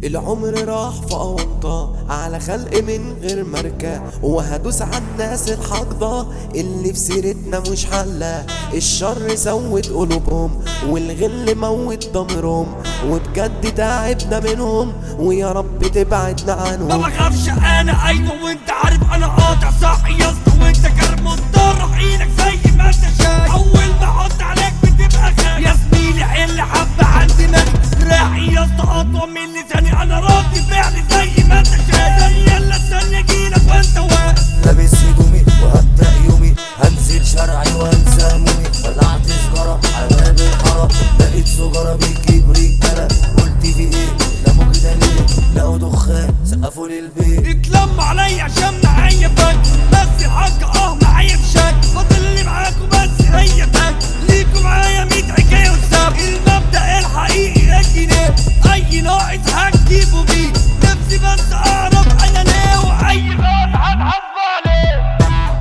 العمر راح في أوضة على خلق من غير ماركة وهدوس على الناس الحاقدة اللي في سيرتنا مش حلة الشر سود قلوبهم والغل موت ضميرهم وبجد تعبنا منهم ويا رب تبعدنا ما عنهم بخافش انا ايوه وانت عارف انا قاطع صح يا اسطى وانت كرم مضطر عينك زي ما انت شايف اول ما احط عليك بتبقى خايف يا زميلي حل حبه عندي دماغي دراعي يا اسطى اطول من لساني انا راضي فعلي زي ما انت شايف ثانيه الا ثانيه اجيلك وانت واقف لابس هدومي وهبدأ يومي هنزل شرعي وانسى همومي ولعت سجارة على باب الحارة لقيت سجارة بتجيب رجالة قلت في ايه لموا كده ليه لقوا دخان سقفوا لي البيت اتلم عليا عشان معايا فن بس الحاج اه معايا بشك فاضل اللي معاكم بس هي تك ليكوا معايا 100 حكايه وساب المبدا الحقيقي الجنيه اي ناقص هتجيبوا بيه نفسي بس اعرف انا ليه واي غلط هتحاسب عليه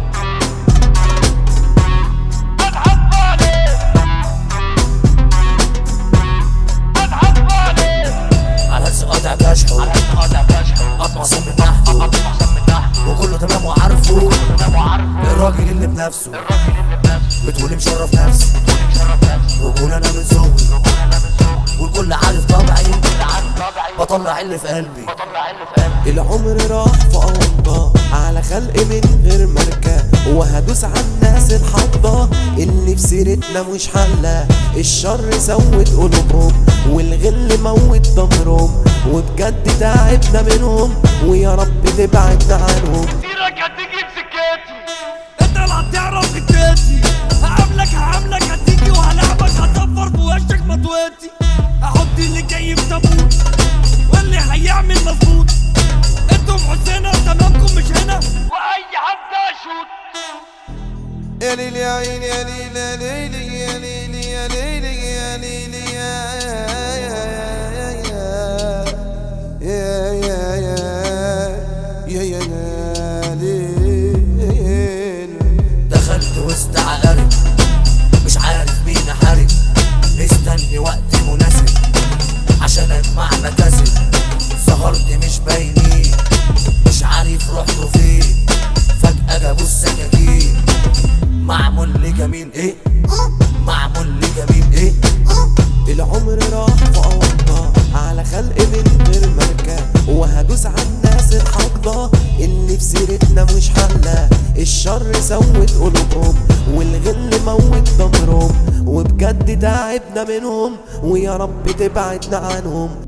هتحاسب عليه هتحاسب عليه على سقاطع كشحه على سقاطع كشحه قطمص من نحته قطمص من نحته وكله تمام وعارفه وكله تمام وعارفه الراجل اللي بنفسه الراجل اللي بنفسه بتقولي مشرف نفسي بتقولي مشرف نفسي وقول انا من ذوقي وقول انا من ذوقي والكل عارف طبعي والكل عارف طبعي بطلع اللي في قلبي بطلع اللي في قلبي العمر راح في أوضة على خلق من غير ماركة وهدوس على الناس الحاقدة اللي في سيرتنا مش حلة الشر سود قلوبهم والغل موت ضميرهم وبجد تعبنا منهم ويا رب تبعدنا عنهم كتيرك هتيجي بسكاتي انت اللي هتعرف حكايتي هعاملك هعاملك هتيجي وهلعبك هصفر بوشك مطواتي احط اللي جاي في تابوت واللي هيعمل مظبوط انتم حسنا تمامكم مش هنا واي حد اشوت يا ليلي يا عيني يا ليلي يا ليلي يا ليلي يا ليلي يا ليلي يا يا يا يا يا يا ليل دخلت وسط عقارب مش عارف مين احارب مستني وقت مناسب عشان اجمع مكاسب سهرت مش باينين مش عارف رحتوا فين فجأة جابوا السكاكين معمول لجميل ايه معمول لجميل ايه العمر راح في أوضة على خلق من غير ماركة وهدوس على الناس الحاقدة اللي في سيرتنا مش حلة الشر سود قلوبهم والغل موت ضميرهم وبجد تعبنا منهم ويا رب تبعدنا عنهم